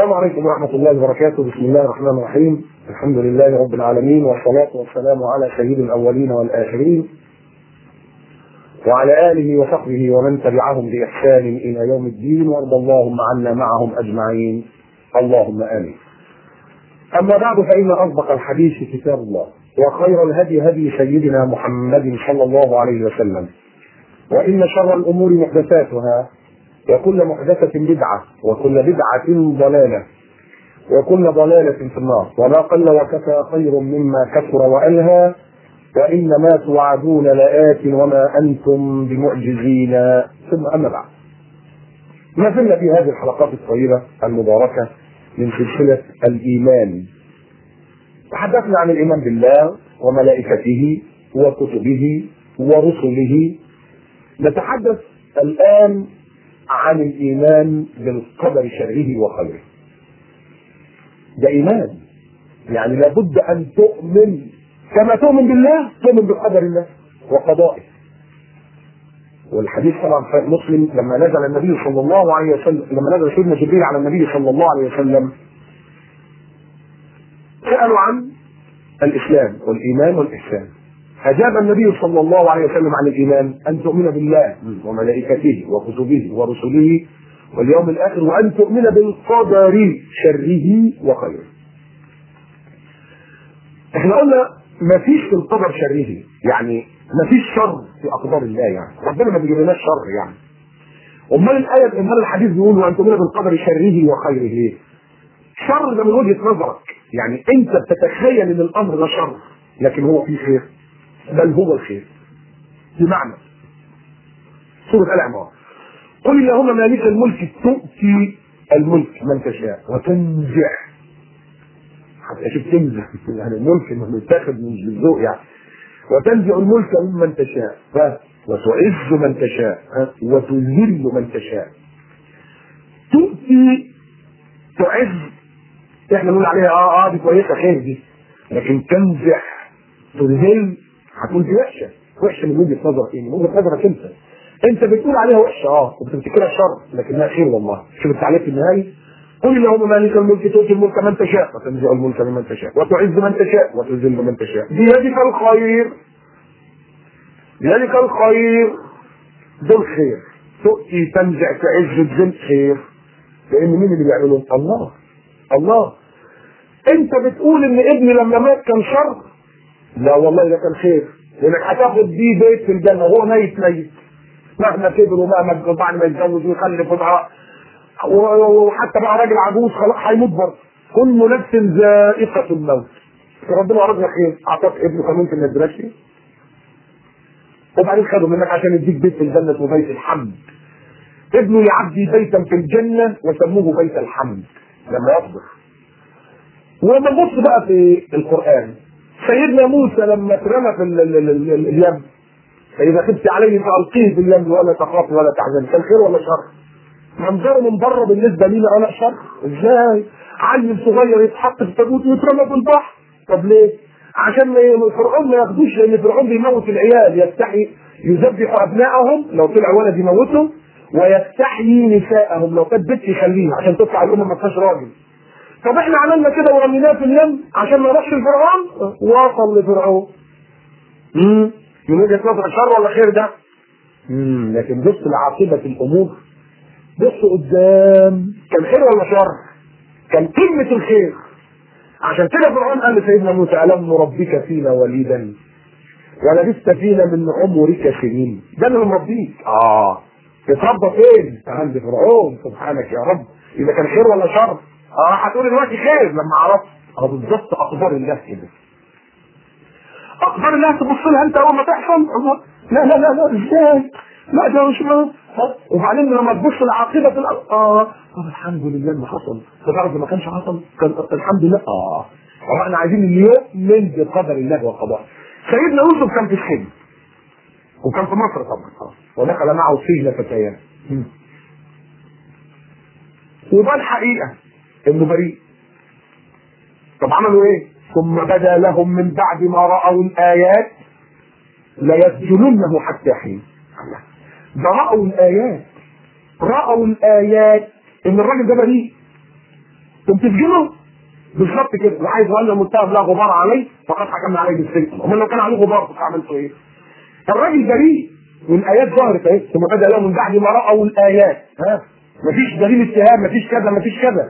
السلام عليكم ورحمة الله وبركاته بسم الله الرحمن الرحيم الحمد لله رب العالمين والصلاة والسلام على سيد الأولين والآخرين وعلى آله وصحبه ومن تبعهم بإحسان إلى يوم الدين وارض اللهم عنا معهم أجمعين اللهم آمين أما بعد فإن أصدق الحديث كتاب الله وخير الهدي هدي سيدنا محمد صلى الله عليه وسلم وإن شر الأمور محدثاتها وكل محدثة بدعة وكل بدعة ضلالة وكل ضلالة في النار وما قل وكفى خير مما كثر وألهى وإن ما توعدون لآت وما أنتم بمعجزين ثم أما بعد ما زلنا في هذه الحلقات الطيبة المباركة من سلسلة الإيمان تحدثنا عن الإيمان بالله وملائكته وكتبه ورسله نتحدث الآن عن الإيمان بالقدر شره وخيره ده إيمان يعني لابد أن تؤمن كما تؤمن بالله تؤمن بقدر الله وقضائه والحديث طبعا في مسلم لما نزل النبي صلى الله عليه وسلم لما نزل سيدنا جبريل على النبي صلى الله عليه وسلم سألوا عن الإسلام والإيمان والإحسان أجاب النبي صلى الله عليه وسلم عن الإيمان أن تؤمن بالله وملائكته وكتبه ورسله واليوم الآخر وأن تؤمن بالقدر شره وخيره. احنا قلنا ما فيش في القدر شره يعني ما فيش شر في أقدار الله يعني ربنا ما بيجيبلناش شر يعني. أمال الآية أمال الحديث بيقول وأن تؤمن بالقدر شره وخيره ليه؟ شر ده من وجهة نظرك يعني أنت بتتخيل إن الأمر ده شر لكن هو فيه خير بل هو الخير بمعنى سورة آل عمران قل اللهم مالك الملك تؤتي الملك من تشاء وتنزع حتى شوف تنزع يعني الملك انه متاخد مش بالذوق يعني وتنزع الملك ممن تشاء ف وتعز من تشاء وتذل من تشاء تؤتي تعز احنا نقول عليها اه اه دي كويسه خير دي لكن تنزع تذل هتقول دي وحشه وحشه من وجهه نظرك ايه؟ من وجهه نظرك انت انت بتقول عليها وحشه اه وبتفتكرها شر لكنها خير والله شوف التعليق النهائي قل اللهم مالك الملك تؤتي الملك من تشاء وتنزع الملك ممن تشاء وتعز من تشاء وتذل من تشاء بيدك الخير بيدك الخير دول خير تؤتي تنزع تعز تذل خير لان مين اللي بيعملهم؟ الله الله انت بتقول ان ابني لما مات كان شر لا والله ده كان خير لانك هتاخد بيه بيت في الجنه وهو ميت ميت مهما كبر ومهما بعد ما يتجوز ويخلف وبقى وحتى بقى راجل عجوز خلاص هيموت برضه كل نفس ذائقة الموت ربنا أرادنا خير أعطاك ابنه كان ممكن ما يدركش وبعدين خدوا منك عشان يديك بيت في الجنة اسمه بيت الحمد ابنه يعبي بيتا في الجنة وسموه بيت الحمد لما يصبر وما نبص بقى في القرآن سيدنا موسى لما اترمى في ال ال ال ال اليم فإذا خفت عليه فألقيه في اليم ولا تخاف ولا تحزن كان خير ولا شر؟ منظره من بره بالنسبة لينا أنا شر ازاي؟ عيل صغير يتحط في تابوت ويترمى في البحر طب ليه؟ عشان فرعون ما ياخدوش لأن فرعون بيموت العيال يستحي يذبح أبنائهم لو طلع ولد يموتهم ويستحيي نساءهم لو كانت بنت يخليها عشان تطلع الأمة ما فيهاش راجل طب احنا عملنا كده ورميناه في اليم عشان ما يروحش لفرعون وصل لفرعون امم من وجهه نظرك شر ولا خير ده؟ امم لكن بص لعاقبه الامور بص قدام كان خير ولا شر؟ كان قمه الخير عشان كده فرعون قال لسيدنا موسى الم نربك فينا وليدا ولبثت فينا من عمرك سنين ده اللي مربيك اه تتربى فين؟ عند فرعون سبحانك يا رب اذا كان خير ولا شر؟ اه هتقول دلوقتي خير لما عرفت اه بالظبط اقدار الله كده اقدار الله تبص لها انت اول ما تحصل لا لا لا لا ازاي لا ده مش ما وبعدين لما تبص لعاقبه الامر اه طب الحمد لله اللي حصل تعرف ما كانش حصل كان الحمد لله اه احنا عايزين نؤمن بقدر الله وقضائه سيدنا يوسف كان في السجن وكان في مصر طبعا ودخل معه السجن فتيان وده الحقيقه انه بريء طب عملوا ايه ثم بدا لهم من بعد ما راوا الايات ليسجننه حتى حين ده راوا الايات راوا الايات ان الراجل ده بريء كنت تسجنه بالظبط كده وعايز يقول المتهم لا غبار عليه فقد حكمنا عليه بالسجن امال لو كان عليه غبار كنت عملته ايه؟ الراجل بريء والايات ظهرت اهي ثم بدا لهم من بعد ما راوا الايات ها مفيش دليل اتهام مفيش كذا مفيش كذا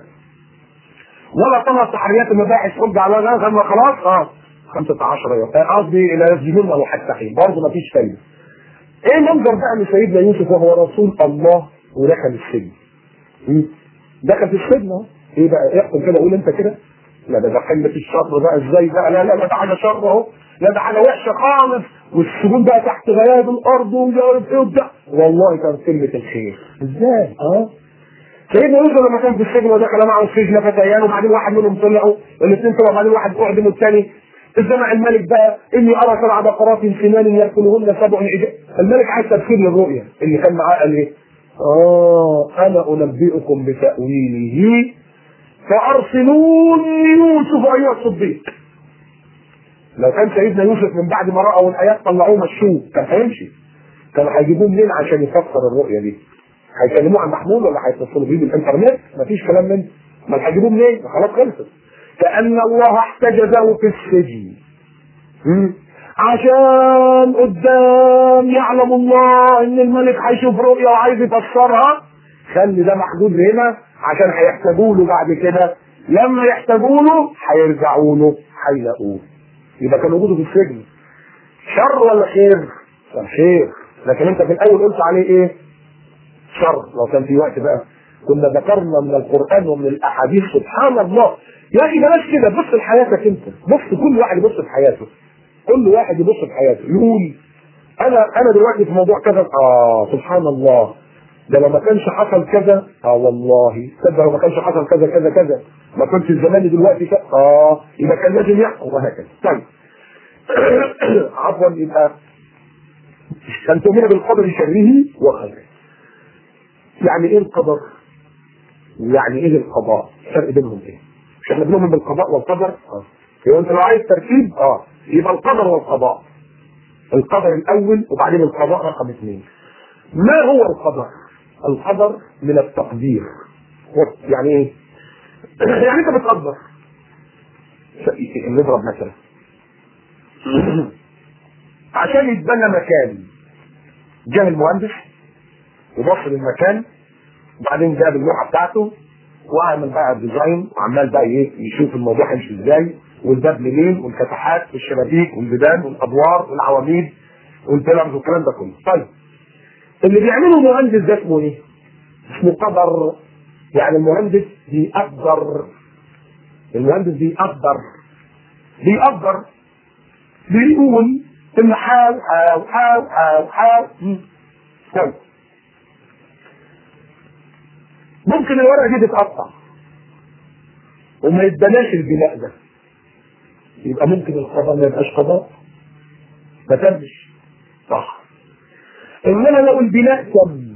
ولا طلع تحريات المباحث حج على غير ما خلاص اه 15 يوم آه، قصدي لا يسجنونه حتى حين برضه مفيش فايده ايه منظر بقى لسيدنا يوسف وهو رسول الله ودخل السجن مم. دخل في السجن اهو ايه بقى يحكم كده قول انت كده لا ده ده قمه الشر بقى ازاي بقى لا لا لا ده حاجه شر اهو لا ده حاجه وحشه خالص والسجون بقى تحت غياب الارض ومش عارف ايه وبتاع والله كان قمه الخير ازاي اه سيدنا يوسف لما كان في السجن ودخل معه السجن فتيان وبعدين واحد منهم طلعوا الاثنين طلعوا وبعدين واحد اعدم والثاني سمع الملك بقى اني ارى سبع بقرات سمان ياكلهن سبع عجاف الملك عايز تفسير للرؤيا اللي كان معاه قال ايه؟ اه انا انبئكم بتاويله فارسلوني يوسف ايها الصديق لو كان سيدنا يوسف من بعد ما راوا الايات طلعوه مشوه كان هيمشي كانوا هيجيبوه منين عشان يفسر الرؤيا دي؟ هيكلموه عن محمول ولا هيتصلوا بيه بالانترنت؟ مفيش كلام من ما هيجيبوه منين؟ خلاص خلصت كأن الله احتجزه في السجن مم. عشان قدام يعلم الله ان الملك هيشوف رؤيا وعايز يفسرها خلي ده محدود هنا عشان هيحتاجوا له بعد كده لما يحتاجوا له هيرجعوا له هيلاقوه يبقى كان وجوده في السجن شر ولا خير؟ كان خير لكن انت في الاول قلت عليه ايه؟ شر لو كان في وقت بقى كنا ذكرنا من القران ومن الاحاديث سبحان الله يا اخي بلاش كده بص لحياتك انت بص كل واحد يبص في حياته كل واحد يبص في حياته يقول انا انا دلوقتي في موضوع كذا اه سبحان الله ده لو ما كانش حصل كذا اه والله تصدق لو ما كانش حصل كذا كذا كذا ما كنتش زماني دلوقتي كذا اه يبقى كان لازم يحصل وهكذا طيب عفوا يبقى ان تؤمن بالقدر شره وخيره يعني ايه القدر؟ يعني ايه القضاء؟ الفرق بينهم ايه؟ مش احنا بنؤمن بالقضاء والقدر؟ اه يبقى انت لو عايز ترتيب اه يبقى القدر والقضاء القدر الاول وبعدين القضاء رقم اثنين ما هو القدر؟ القدر من التقدير يعني ايه؟ يعني انت بتقدر نضرب مثلا عشان يتبنى مكان جه المهندس وبص للمكان وبعدين جاب اللوحه بتاعته وعمل بقى الديزاين وعمال بقى ايه يشوف الموضوع هيمشي ازاي والباب منين والفتحات والشبابيك والبيبان والادوار والعواميد والبيلرز والكلام ده كله. طيب اللي بيعمله المهندس ده اسمه ايه؟ اسمه قدر يعني المهندس بيقدر المهندس بيقدر بيقدر بيقول ان حاو حاو حاو حاو حاو طيب ممكن الورقه دي تتقطع وما يتبناش البناء ده يبقى ممكن القضاء ما يبقاش قضاء ما تمش صح انما لو البناء تم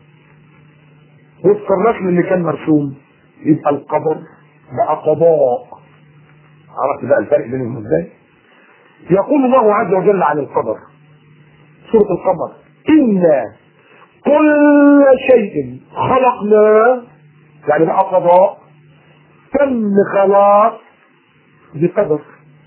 وفق الرسم اللي كان مرسوم يبقى القدر بقى قضاء عرفت بقى الفرق بينهم ازاي؟ يقول الله عز وجل عن القدر سورة القمر إنا كل شيء خلقناه يعني بقى قضاء تم خلاص بقدر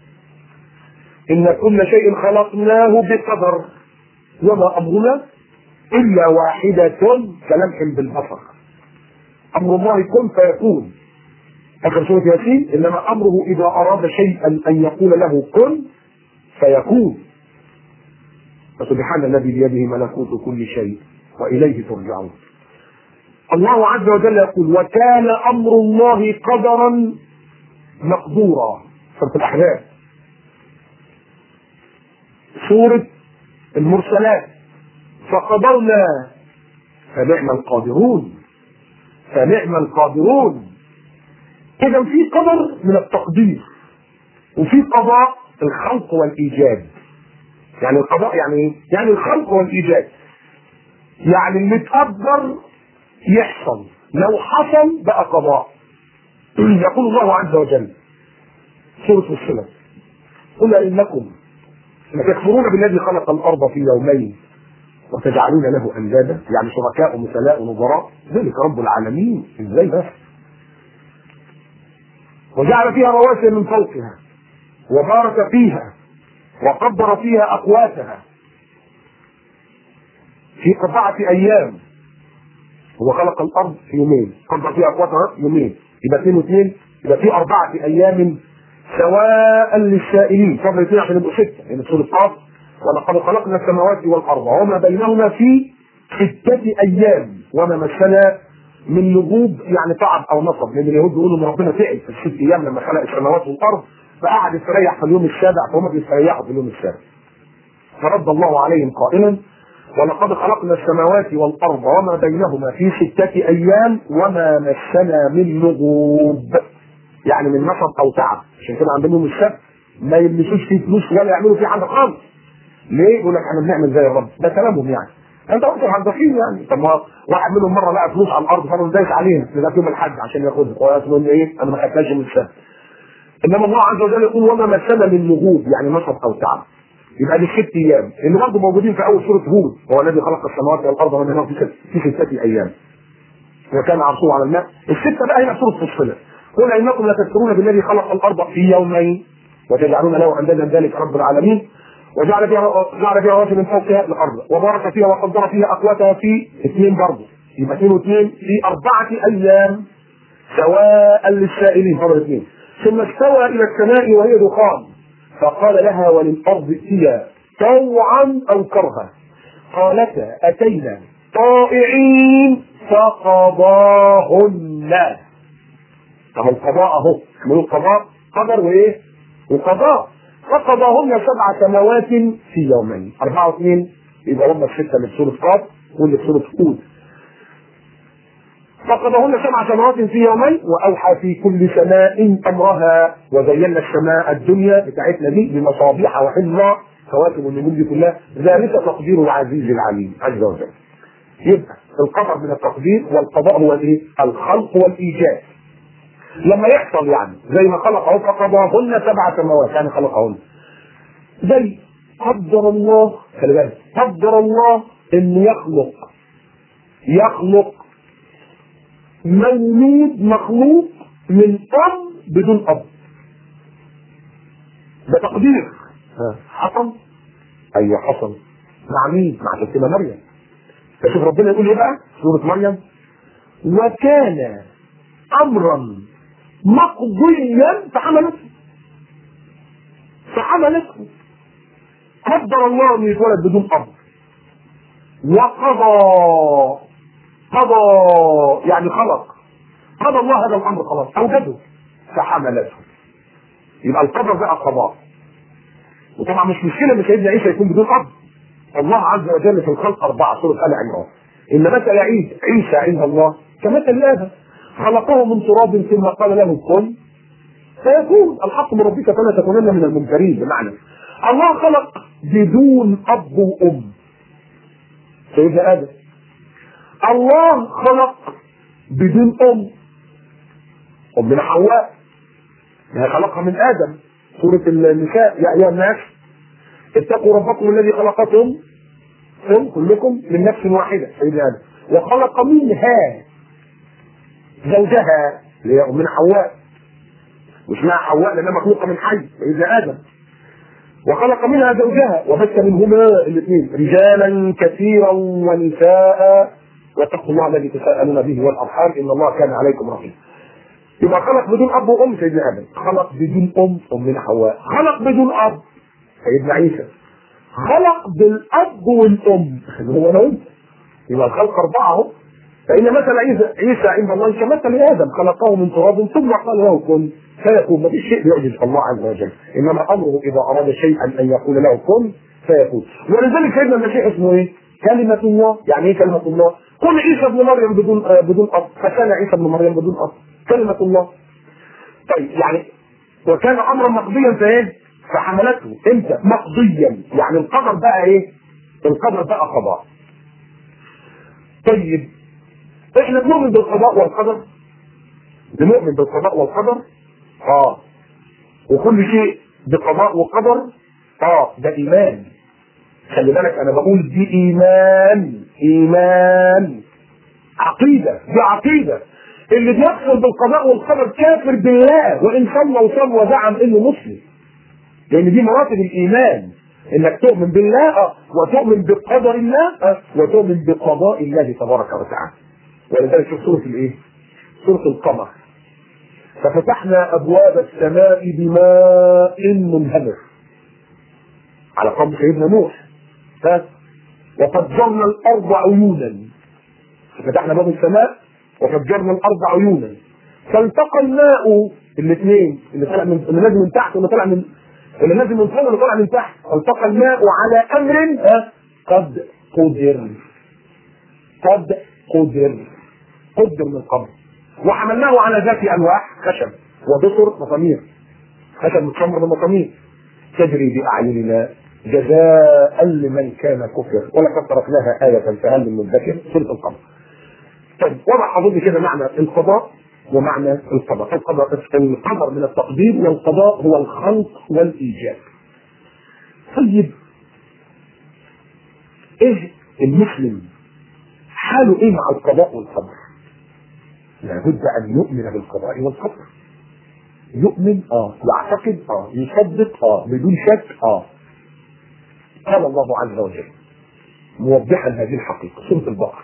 إن كل شيء خلقناه بقدر وما أمرنا إلا واحدة كلمح بالبصر أمر الله كن فيكون آخر سورة ياسين إنما أمره إذا أراد شيئا أن يقول له كن فيكون فسبحان الذي بيده ملكوت كل شيء وإليه ترجعون الله عز وجل يقول وكان أمر الله قدرا مقدورا سورة الأحزاب سورة المرسلات فقدرنا فنعم القادرون فنعم القادرون إذا في قدر من التقدير وفي قضاء الخلق والإيجاد يعني القضاء يعني ايه؟ يعني الخلق والإيجاد يعني اللي تقدر يحصل لو حصل بقى قضاء يقول الله عز وجل سورة السنة قل إنكم لتكفرون بالذي خلق الأرض في يومين وتجعلون له أندادا يعني شركاء مثلاء نظراء ذلك رب العالمين ازاي بس وجعل فيها رواسي من فوقها وبارك فيها وقدر فيها اقواتها في أربعة أيام هو خلق الأرض في يومين قدر فيها أقواتها يومين يبقى اثنين واثنين يبقى في أربعة أيام سواء للسائلين فضل اثنين عشان يبقوا ستة يعني سورة قاف ولقد خلقنا السماوات والأرض وما بينهما في ستة أيام وما مسنا من لغوب يعني تعب أو نصب لأن اليهود بيقولوا إن ربنا تعب في الست أيام لما خلق السماوات والأرض فقعد يستريح في اليوم السابع فهم بيستريحوا في اليوم السابع فرد الله عليهم قائلا ولقد خلقنا السماوات والارض وما بينهما في سته ايام وما مسنا من لغوب يعني من نشط او تعب عشان كده عندهم يوم السبت ما يلبسوش فيه فلوس ولا يعملوا فيه حاجه خالص ليه؟ يقول لك احنا بنعمل زي الرب ده كلامهم يعني انت قلت موظفين يعني طب ما واحد منهم مره لقى فلوس على الارض فانا دايس عليها ده يوم الحج عشان ياخدها ويقول ايه انا ما خدتهاش من السبت انما الله عز وجل يقول وما مسنا من لغوب يعني نشط او تعب يبقى دي ست ايام اللي برضه موجودين في اول سوره هود هو الذي خلق السماوات والارض وما بينهما في ست في سته ايام وكان عرشه على الماء السته بقى هنا سوره فصلت قل انكم لتكفرون بالذي خلق الارض في يومين وتجعلون له اندادا ذلك رب العالمين وجعل فيها جعل فيها رواسي من فوقها الارض وبارك فيها وقدر فيها اقواتها في اثنين برضه يبقى اثنين واثنين في اربعه ايام سواء للسائلين فضل اثنين ثم استوى الى السماء وهي دخان فقال لها وللأرض ائتيا طوعا أو كرها قالتا أتينا طائعين فقضاهن أهو القضاء أهو من القضاء قدر وإيه؟ وقضاء فقضاهن سبع سماوات في يومين أربعة واثنين يبقى هم الستة اللي في سورة قاف واللي في سورة هود فقضاهن سبع سماوات في يومين واوحى في كل سماء امرها وزينا السماء الدنيا بتاعتنا دي بمصابيح وحفظا خواتم النجوم دي كلها ذلك تقدير العزيز العليم عز وجل. يبقى القدر من التقدير والقضاء هو الايه؟ الخلق والايجاد. لما يحصل يعني زي ما خلقه فقضاهن سبع سماوات يعني خلقهن. زي قدر الله خلي بالك قدر الله انه يخلق يخلق مولود مخلوق من اب بدون اب ده تقدير حصل ايوه حصل مع مين مع ستنا مريم فشوف ربنا يقول ايه بقى سوره مريم وكان امرا مقضيا فحملته فحملته قدر الله انه يتولد بدون اب وقضى قضى يعني خلق قضى الله هذا الامر خلاص اوجده فحملته يبقى القدر بقى قضاء وطبعا مش مشكله ان سيدنا عيسى يكون بدون اب الله عز وجل في الخلق اربعه سوره ال عمران ان مثل عيسى عيسى عند الله كمثل ادم خلقه من تراب ثم قال له كن فيكون الحق من ربك فلا تكونن من المنكرين بمعنى الله خلق بدون اب وام سيدنا ادم الله خلق بدون ام امنا حواء هي خلقها من ادم سوره النساء يا ايها الناس اتقوا ربكم الذي خلقكم هم كلكم من نفس واحده سيدنا ادم وخلق منها زوجها اللي هي امنا حواء واسمها حواء لانها مخلوقه من حي سيدنا ادم وخلق منها زوجها وبث منهما الاثنين رجالا كثيرا ونساء واتقوا الله الذي تساءلون به والارحام ان الله كان عليكم رقيبا. يبقى خلق بدون اب وام سيدنا ادم، خلق بدون ام امنا حواء، خلق بدون اب سيدنا عيسى. خلق بالاب والام اللي هو انا يبقى الخلق اربعه اهو. فان مثل عيسى عيسى عند الله كمثل ادم خلقه من تراب ثم قال له كن فيكون ما فيش شيء يعجز الله عز وجل انما امره اذا اراد شيئا ان يقول له كن فيكون ولذلك سيدنا المسيح اسمه ايه؟ كلمة الله يعني ايه كلمة الله؟ قل عيسى ابن مريم بدون آه بدون اب فكان عيسى ابن مريم بدون اب كلمة الله طيب يعني وكان امرا مقضيا فايه؟ فحملته امتى؟ مقضيا يعني القدر بقى ايه؟ القدر بقى قضاء طيب احنا بنؤمن بالقضاء والقدر بنؤمن بالقضاء والقدر اه وكل شيء بقضاء وقدر اه ده ايمان خلي بالك انا بقول دي ايمان ايمان عقيده دي عقيده اللي بيكفر بالقضاء والقدر كافر بالله وان صلى وصام وزعم انه مسلم لان دي مراتب الايمان انك تؤمن بالله آه، وتؤمن بقدر الله آه، وتؤمن بقضاء الله تبارك وتعالى ولذلك شوف سوره الايه؟ سوره القمر ففتحنا ابواب السماء بماء منهمر على قول سيدنا نوح ها وفجرنا الارض عيونا فتحنا باب السماء وفجرنا الارض عيونا فالتقى الماء الاثنين اللي طلع من اللي نازل من تحت واللي طلع من اللي نازل من فوق واللي طلع من تحت فالتقى الماء على امر ها قد قدر قد قدر قدر من قبل وحملناه على ذات الواح خشب ودسر مسامير خشب متشمر بمسامير تجري باعيننا جزاء لمن كان كفر ولقد تركناها آية فهل من مدكر سورة القمر. طيب وضع أظن كده معنى القضاء ومعنى القضاء، القضاء القدر من التقدير والقضاء هو الخلق والإيجاد. طيب إيه المسلم حاله إيه مع القضاء والقدر؟ لابد أن يؤمن بالقضاء والقدر. يؤمن اه يعتقد اه يصدق اه بدون شك اه قال الله عز وجل موضحا هذه الحقيقة سورة البقرة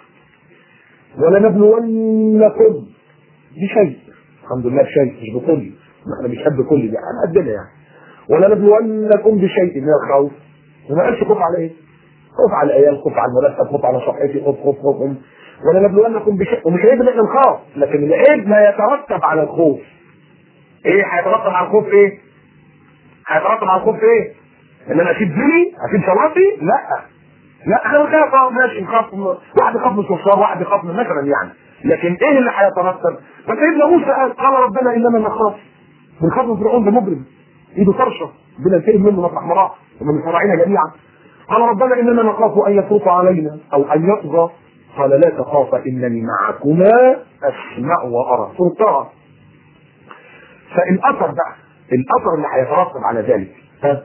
ولنبلونكم بشيء الحمد لله بشيء مش بكل ما احنا مش قد كل دي على قدنا يعني ولنبلونكم بشيء من الخوف وما قالش خوف على ايه؟ خوف على العيال خوف على المرتب خوف على صحتي خوف خوف خوف ولنبلونكم بشيء ومش عيب ان احنا نخاف لكن العيب ما يترتب على الخوف ايه هيترتب على الخوف ايه؟ هيترتب على الخوف ايه؟ ان انا اسيب ديني اسيب صلاتي لا لا انا بخاف اه ماشي نخاف واحد يخاف من الصفار واحد يخاف من مثلا يعني لكن ايه اللي هيترتب؟ فسيدنا موسى قال قال ربنا انما نخاف بنخاف من فرعون ده مجرم ايده فرشه بننتقم منه مطرح ما راح ومن فرعنا جميعا قال ربنا اننا نخاف ان يفوت علينا او ان يطغى قال لا تخافا انني معكما اسمع وارى سلطان فالاثر بقى الاثر اللي هيترتب على ذلك ها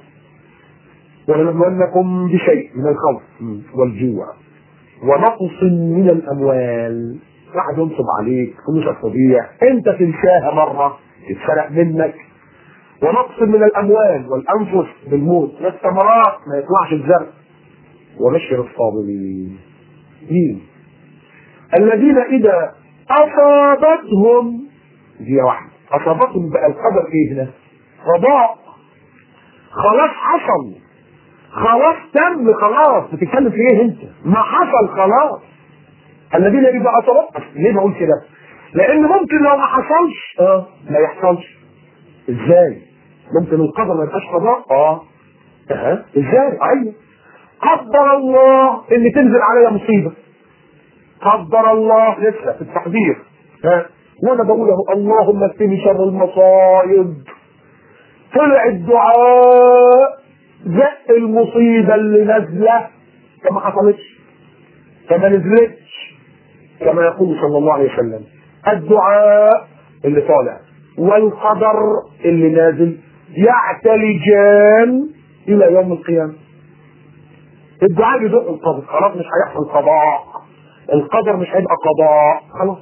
ولنبلونكم بشيء من الخوف والجوع ونقص من الاموال واحد ينصب عليك فلوسك تضيع انت تنساها مره تتسرق منك ونقص من الاموال والانفس بالموت والثمرات ما يطلعش الزرع وبشر الصابرين مين الذين اذا اصابتهم دي واحده اصابتهم بقى القدر ايه هنا قضاء خلاص حصل خلاص تم خلاص بتتكلم في ايه انت ما حصل خلاص الذين اذا اصابت ليه بقول كده لان ممكن لو ما حصلش اه ما يحصلش ازاي ممكن القدر ما يبقاش قضاء اه اه ازاي ايوه قدر الله ان تنزل عليا مصيبه قدر الله لسه في التقدير ها وانا بقول له اللهم اكفني شر المصائب طلع الدعاء زق المصيبه اللي نازله فما حصلتش فما نزلتش كما يقول صلى الله عليه وسلم الدعاء اللي طالع والقدر اللي نازل يعتلجان الى يوم القيامه الدعاء بيزق القدر خلاص مش هيحصل قضاء القدر مش هيبقى قضاء خلاص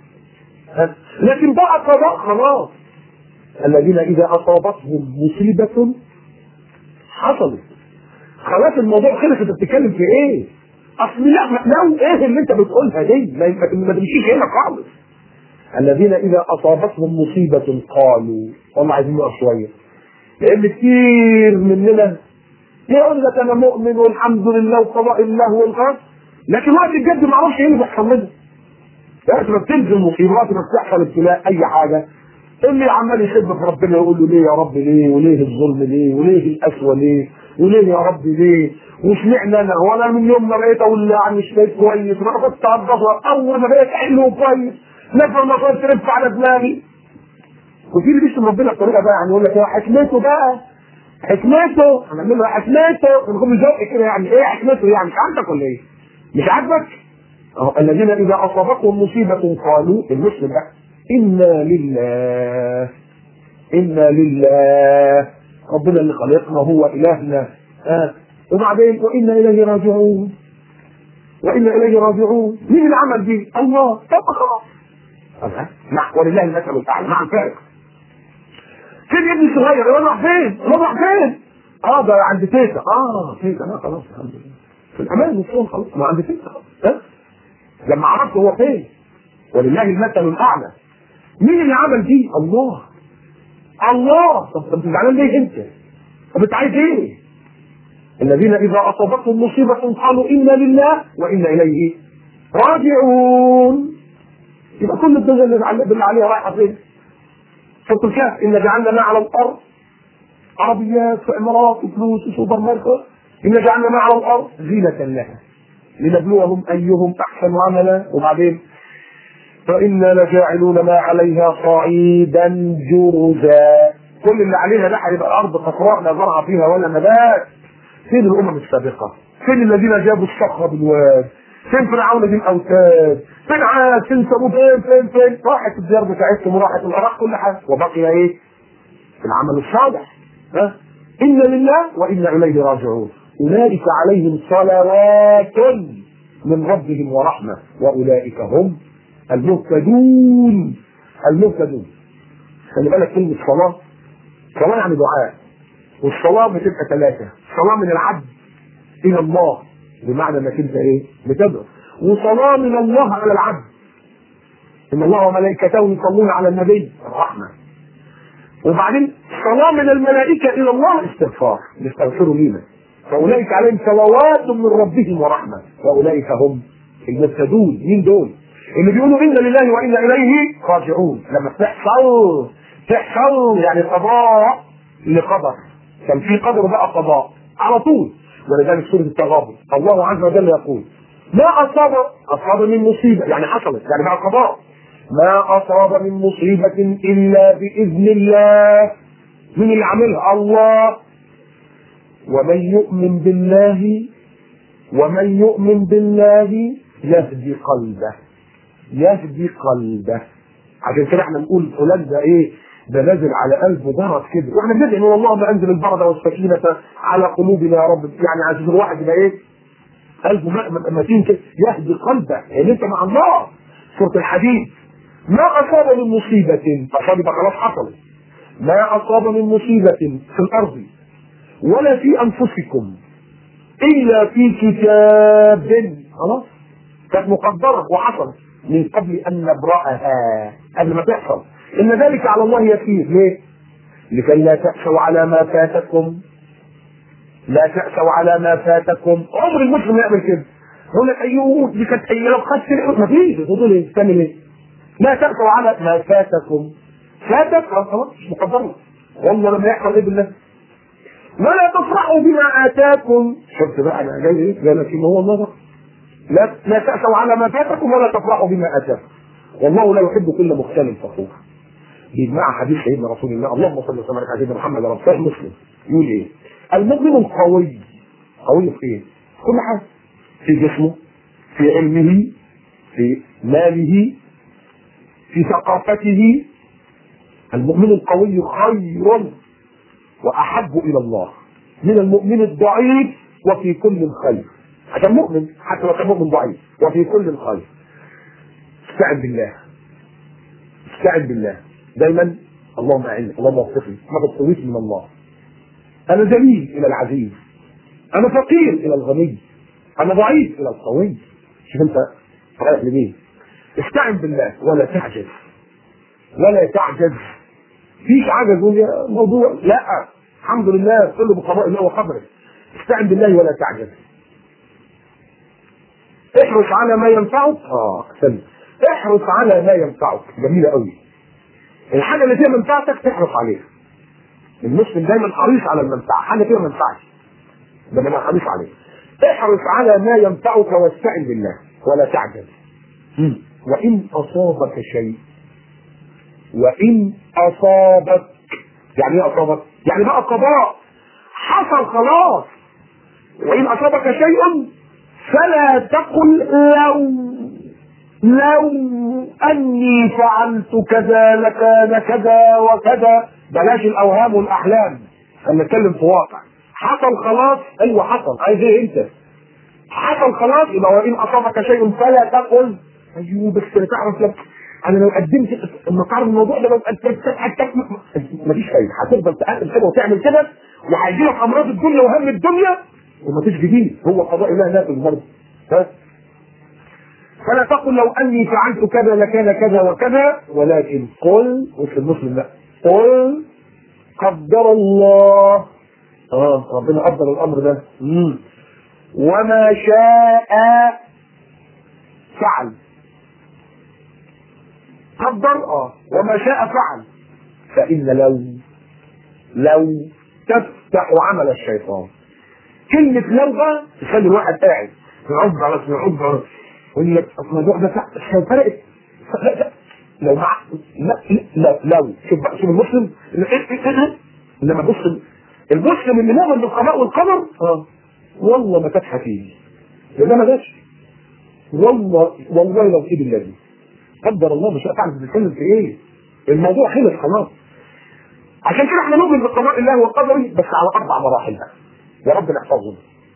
لكن بقى قضاء خلاص الذين اذا اصابتهم مصيبه حصلت خلاص الموضوع خلص انت بتتكلم في ايه؟ اصل لا لو ايه اللي انت بتقولها دي ما ما تمشيش هنا خالص الذين اذا اصابتهم مصيبه قالوا والله عايزين نقف شويه لان كتير مننا يقول لك انا مؤمن والحمد لله وقضاء الله والغير لكن وقت الجد ما اعرفش ايه اللي بيحصل لنا وقت ما بتنزل مصيبه وقت ما بتحصل ابتلاء اي حاجه اللي عمال يسب في ربنا يقول له ليه يا رب ليه وليه الظلم ليه وليه القسوه ليه وليه يا رب ليه واشمعنى انا وانا من يوم ما بقيت اقول يعني مش بقيت كويس ما كنت اتبصر اول ما بقيت حلو وكويس نفر ما صرت تلف على دماغي وفي اللي بيشتم ربنا بطريقه بقى يعني يقول لك يا حكمته بقى حكمته هنعمل له حكمته ونقوم نزق كده يعني ايه حكمته يعني مش عاجبك ولا ايه؟ مش عاجبك؟ اهو الذين اذا اصابتهم مصيبه قالوا المسلم بقى انا لله انا لله ربنا اللي خلقنا هو الهنا آه. وبعدين وانا اليه راجعون وانا اليه راجعون مين اللي عمل دي؟ الله طب خلاص أه؟ مع ولله المثل الاعلى مع الفارق فين ابني صغير هو راح فين؟ هو راح فين؟ اه ده عند تيتا اه تيتا لا خلاص الحمد لله في الامان والصوم خلاص ما عند تيتا خلاص ها؟ لما عرفت هو فين ولله المثل الاعلى مين اللي عمل دي؟ الله الله طب طب زعلان ليه انت؟ طب انت عايز ايه؟ الذين اذا اصابتهم مصيبه قالوا انا لله وانا اليه راجعون يبقى كل الدنيا اللي بالله عليها رايحه فين؟ سوره الكهف ان جعلنا ما على الارض عربيات وعمارات وفلوس وسوبر ماركت ان جعلنا ما على الارض زينه لها لنبلوهم ايهم احسن عملا وبعدين فإنا لجاعلون ما عليها صعيدا جرزا كل اللي عليها ده هيبقى الارض خضراء لا زرع فيها ولا نبات فين الامم السابقه؟ فين الذين جابوا الصخره بالواد؟ فين فرعون ذي الاوتاد؟ فين عاد؟ فين ثمود؟ فين فين فين؟ راحت الديار بتاعتهم وراحت العراق كل حاجه وبقي ايه؟ العمل الصالح ها؟ انا لله وانا اليه راجعون اولئك عليهم صلوات من ربهم ورحمه واولئك هم المهتدون المهتدون خلي بالك كلمة صلاة صلاة يعني دعاء والصلاة بتبقى ثلاثة صلاة من العبد إلى الله بمعنى انك انت ايه؟ بتدعو وصلاة من الله على العبد إن الله وملائكته يصلون على النبي الرحمة وبعدين صلاة من الملائكة إلى الله استغفار يستغفروا لينا فأولئك عليهم صلوات من ربهم ورحمة وأولئك هم المهتدون مين دول؟ اللي بيقولوا انا لله وانا اليه راجعون لما تحصل تحصل يعني قضاء لقدر كان في قدر بقى قضاء على طول ولذلك سوره التغابن الله عز وجل يقول ما اصاب اصاب من مصيبه يعني حصلت يعني بقى قضاء ما اصاب من مصيبه الا باذن الله من اللي عاملها الله ومن يؤمن بالله ومن يؤمن بالله يهدي قلبه يهدي قلبه عشان كده احنا نقول فلان ده ايه ده نازل على قلبه برد كده واحنا بندعي ان اللهم انزل البرد والسكينه على قلوبنا يا رب يعني عشان الواحد يبقى ايه قلبه متين كده يهدي قلبه يعني انت مع الله سوره الحديد ما اصاب من مصيبه فصاب يبقى خلاص حصلت ما اصاب من مصيبه في الارض ولا في انفسكم الا في كتاب خلاص كانت مقدره وحصلت من قبل ان نبراها قبل ما تحصل ان ذلك على الله يسير ليه؟ لكي لا تأسوا على ما فاتكم لا تأسوا على ما فاتكم عمر المسلم يعمل كده يقول لك ايوه دي كانت ايام خدت ما فيش تقول ايه تعمل ايه؟ لا تأسوا على ما فاتكم فاتك خلاص مش مقدره والله لما يحصل ايه بالله ولا تفرحوا بما اتاكم شفت بقى انا جاي ايه؟ قال لك هو الله بقى لا لا تأسوا على ما فاتكم ولا تفرحوا بما اتاكم والله لا يحب كل مختال فخور مع حديث سيدنا رسول الله اللهم صل وسلم على سيدنا محمد رسول الله مسلم يقول ايه؟ المؤمن القوي قوي في ايه؟ كل حاجه في جسمه في علمه في ماله في ثقافته المؤمن القوي خير واحب الى الله من المؤمن الضعيف وفي كل خير عشان مؤمن حتى لو كان مؤمن ضعيف وفي كل خير استعن بالله استعن بالله دايما اللهم اعني اللهم وفقني ما بالطويل من الله انا ذليل الى العزيز انا فقير الى الغني انا ضعيف الى القوي شوف انت رايح لمين استعن بالله ولا تعجز ولا تعجز فيش عجز يقول يا موضوع لا الحمد لله كله بقضاء الله وقدره استعن بالله ولا تعجز احرص على ما ينفعك اه احسنت احرص على ما ينفعك جميله قوي الحاجه اللي فيها منفعتك تحرص عليها المسلم دايما حريص على المنفعه حاجه فيها منفعه ده انا حريص عليه احرص على ما ينفعك واستعن بالله ولا تعجز وان اصابك شيء وان اصابك يعني ايه اصابك؟ يعني بقى قضاء حصل خلاص وان اصابك شيء فلا تقل لو لو اني فعلت كذا لكان كذا وكذا بلاش الاوهام والاحلام خلينا نتكلم في واقع حصل خلاص ايوه حصل عايز ايه انت حصل خلاص يبقى وان اصابك شيء فلا تقل ايوه بس تعرف لك انا لو قدمت المقارنه الموضوع ده ببقى مفيش فايده هتفضل تقلب كده وتعمل كده وهيجي لك امراض الدنيا وهم الدنيا ومفيش جديد هو قضاء الله نافذ برضه ها فلا تقل لو اني فعلت كذا لكان كذا وكذا ولكن قل وفي المسلم لا قل قدر الله اه ربنا قدر الامر ده مم. وما شاء فعل قدر اه وما شاء فعل فان لو لو تفتح عمل الشيطان كلمة لو بقى تخلي الواحد قاعد يعض على يعض على يقول لك اصل الموضوع ده عشان فرقت لو مع لا لا لو شوف بقى شوف المسلم لما بص المسلم اللي مؤمن بالقضاء والقدر اه والله ما كانت هتيجي ده ما جاش والله والله لو ايد الذي قدر الله مش هتعرف بتتكلم في ايه الموضوع خلص خلاص عشان كده احنا نؤمن بقضاء الله وقدره بس على اربع مراحل بقى يا رب نحفظهم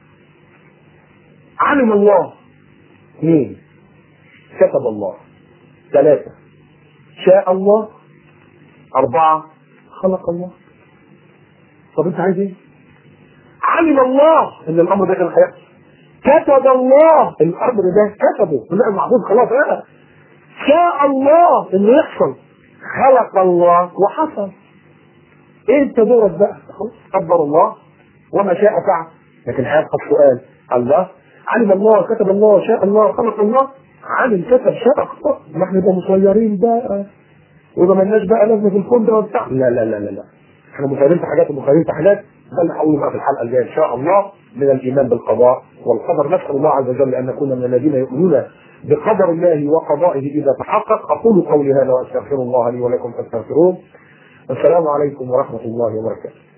علم الله اثنين كتب الله ثلاثة شاء الله أربعة خلق الله طب أنت عايز إيه؟ علم الله إن الأمر ده كان هيحصل كتب الله الأمر ده كتبه في اللوح المحفوظ خلاص بقى شاء الله إنه يحصل خلق الله وحصل أنت دورك بقى خلاص قدر الله وما شاء فعل لكن هيبقى السؤال الله علم الله كتب الله شاء الله خلق الله علم كتب شاء خلاص ما احنا نبقى مصيرين بقى ويبقى مالناش بقى لازمه في الكون ده وبتاع لا لا لا لا لا احنا مصيرين في حاجات ومصيرين في حاجات ده اللي هقوله بقى في الحلقه الجايه ان شاء الله من الايمان بالقضاء والقدر نسال الله عز وجل ان نكون من الذين يؤمنون بقدر الله وقضائه اذا تحقق اقول قولي هذا واستغفر الله لي ولكم فاستغفروه السلام عليكم ورحمه الله وبركاته